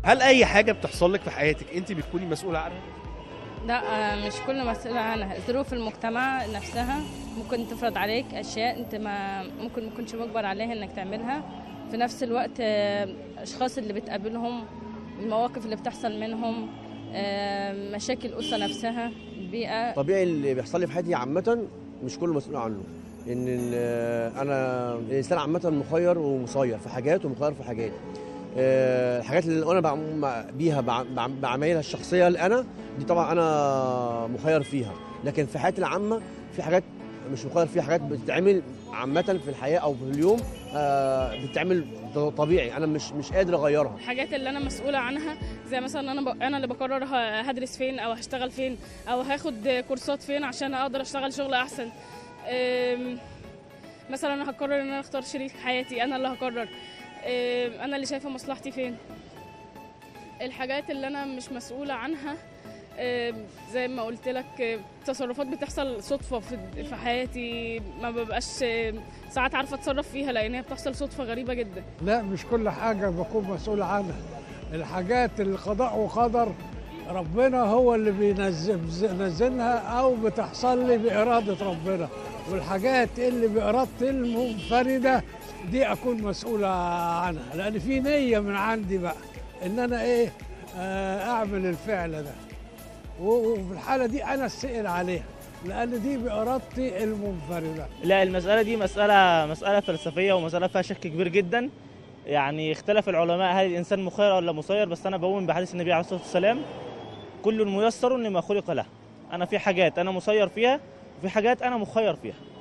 هل اي حاجه بتحصل لك في حياتك انت بتكوني مسؤوله عنها لا آه، مش كل مسؤولة عنها ظروف المجتمع نفسها ممكن تفرض عليك أشياء أنت ما ممكن ما تكونش مجبر عليها إنك تعملها في نفس الوقت آه، أشخاص اللي بتقابلهم المواقف اللي بتحصل منهم آه، مشاكل الأسرة نفسها البيئة طبيعي اللي بيحصل لي في حياتي عامة مش كله مسؤول عنه ان ال- انا الانسان عامة مخير ومسير في حاجات ومخير في حاجات آه، الحاجات اللي انا بعم بيها بع- بع- بعملها الشخصية اللي انا دي طبعا انا مخير فيها لكن في حياتي العامة في حاجات مش مخير فيها حاجات بتتعمل عامة في الحياة او في اليوم آه، بتتعمل طبيعي انا مش مش قادر اغيرها الحاجات اللي انا مسؤوله عنها زي مثلا انا ب... انا اللي بقرر ه- هدرس فين او هشتغل فين او هاخد كورسات فين عشان اقدر اشتغل شغل احسن أم، مثلا انا هقرر ان انا اختار شريك حياتي انا اللي هقرر أم، انا اللي شايفه مصلحتي فين الحاجات اللي انا مش مسؤوله عنها أم، زي ما قلت لك أم، تصرفات بتحصل صدفه في في حياتي ما ببقاش أم، ساعات عارفه اتصرف فيها لان هي بتحصل صدفه غريبه جدا لا مش كل حاجة بكون مسؤول عنها الحاجات القضاء وقدر ربنا هو اللي بينزلها أو بتحصل لي بإرادة ربنا والحاجات اللي بإرادتي المنفردة دي أكون مسؤولة عنها لأن في نية من عندي بقى إن أنا إيه آه، أعمل الفعل ده و- وفي الحالة دي أنا أسأل عليها لأن دي بإرادتي المنفردة لا المسألة دي مسألة مسألة فلسفية ومسألة فيها شك كبير جدا يعني اختلف العلماء هل الإنسان مخير ولا مسير بس أنا بؤمن بحديث النبي عليه الصلاة والسلام كل ميسر لما خلق له أنا في حاجات أنا مسير فيها وفي حاجات أنا مخير فيها